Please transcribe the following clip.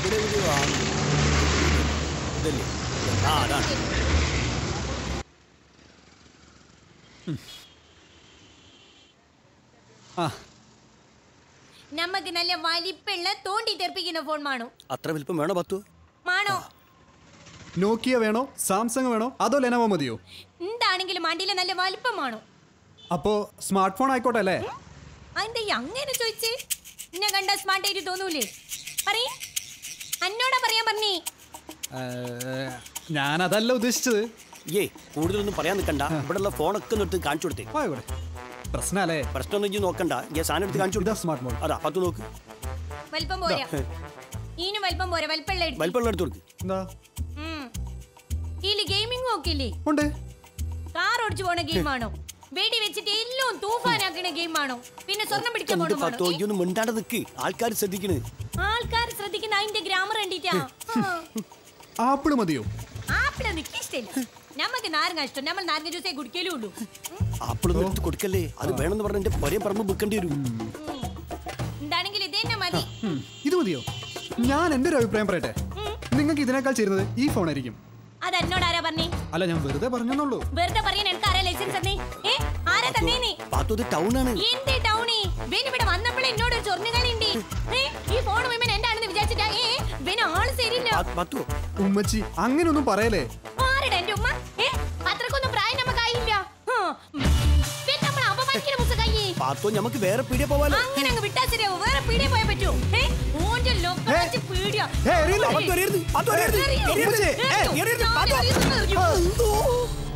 ഇവിടെ എവിടെയോ ആണ് ഇതല്ലേ ആ അതാണ് ആ നമുക്ക് നല്ല വലിപ്പുള്ള തോണ്ടി തെറിപ്പിക്കുന്ന ഫോൺ മാണോ അത്ര വലിപ്പം വേണോ പത്തു മാണോ നോക്കിയ വേണോ സാംസങ് വേണോ അതോ ലെനവോ മതിയോ എന്താണെങ്കിലും വണ്ടിയിലെ നല്ല വലിപ്പം മാണോ അപ്പോ സ്മാർട്ട് ഫോൺ ആയിക്കോട്ടെ അല്ലേ അതിന്റെ ഈ അങ്ങനെ ചോദിച്ച് എന്നെ കണ്ട സ്മാർട്ട് ആയിട്ട് തോന്നൂലേ പറയ് എന്നോടാ പറയാൻ പറഞ്ഞേ ഞാൻ അതല്ല ഉദ്ദേശിച്ചത് ഏ കൂടുതലൊന്നും പറയാൻ നിൽക്കണ്ട ഇവിടെയുള്ള ഫോണൊക്കെ നിർത്തി കാണിച്ചു കൊടുത്തേ പോയവിടെ പ്രശ്നല്ലേ പ്രശ്നമൊന്നും ഇജ്ജ് നോക്കണ്ട ഞാൻ സാധനം എടുത്ത് കാണിച്ചു ഇതാ കൊടുത്താ സ്മാർട്ട് ഫോൺ അതാ പത്ത് നോക്ക് വലിപ്പം പോരാ ഈനും വലിപ്പം പോരാ വലിപ്പമുള്ള എടുത്ത് വലിപ്പമുള്ള എടുത്ത് കൊടുക്ക് എന്താ ഇതില് ഗെയിമിംഗ് നോക്കില്ലേ ഉണ്ട് കാർ ഓടിച്ചു പോണ ഗെയിമാണോ വെടി വെച്ചിട്ട് എല്ലാം തൂഫാനാക്കണ ഗെയിമാണോ പിന്നെ സ്വർണം പിടിക്കാൻ എന്ത് പത്തോ പോണോ ഇയ്യൊന്നും മിണ്ടാണ്ട് നിക്ക് ആൾക്കാർ ശ്രദ്ധിക്കണ് ആൾക്കാർ ശ്രദ്ധിക്കുന്ന അതിന്റെ ഗ്രാമർ കണ്ടിട്ടാ ആപ്പിള് മതിയോ ആപ്പിള നിക്ക് ഇഷ്ടമില്ല നമുക്ക് നാരങ്ങ ഇഷ്ടം നമ്മൾ നാരങ്ങ ജ്യൂസേ കുടിക്കലേ ഉള്ളൂ ആപ്പിളൊന്നും എടുത്ത് കൊടുക്കല്ലേ അത് വേണമെന്ന് പറഞ്ഞ എന്റെ പൊരേ പറമ്പ് വിൽക്കേണ്ടി വരും എന്താണെങ്കിൽ ഇത് തന്നെ മതി ഉം, ഇത് മതിയോ ഞാൻ എന്റെ ഒരു അഭിപ്രായം പറയട്ടെ നിങ്ങൾക്ക് ഇതിനേക്കാൾ ചേരുന്നത് ഈ ഫോൺ ആയിരിക്കും അത് എന്നോട് ആരാ പറഞ്ഞേ അല്ല ഞാൻ വെറുതെ പറഞ്ഞെന്നുള്ളൂ വെറുതെ പറയാൻ എനിക്ക് ആരാ ലൈസൻസ് തന്നേ ഏ ആരാ തന്നേനി പാത്തു ഇത് ടൗൺ ആണ് എന്തേ ടൗണി ബെൻ ഇവിടെ വന്നപ്പോൾ എന്നോട് ഒരു ചൊറിഞ്ഞുകളിണ്ട് ഏ ഈ ഫോൺ വിമൻ എന്റെ ആണെന്ന് വിചാരിച്ചിട്ടാ ഏ ബെൻ ആള് ശരിയില്ല പാ- പാത്തു ഉമ്മച്ചി അങ്ങനെയൊന്നും പറയലേ ആരുടെ എന്റെ ഉമ്മ ഏ അത്രക്കൊന്നും പ്രായം നമുക്കായില്ല പിന്നെ നമ്മൾ അപമാനിക്കുന്ന മുസകായി പാത്തു നമുക്ക് വേറെ പീടിയ പോവാലോ അങ്ങനെ അങ്ങ് വിട്ടാ ശരിയാവും വേറെ പീടിയ പോയാ പറ്റൂ ഏ ഓന്റെ ലോക്കം വെച്ച് പീടിയ ഏ, എറിയില്ല. പാത്തു എറിയരുത്, പാത്തു എറിയരുത്, എറിയോ? എറിയരുത്, എറിയോ? ഏ, എറിയരുത്, ഞാൻ പാത്തു. എറിയുന്നു, എറിയോ? എന്തോ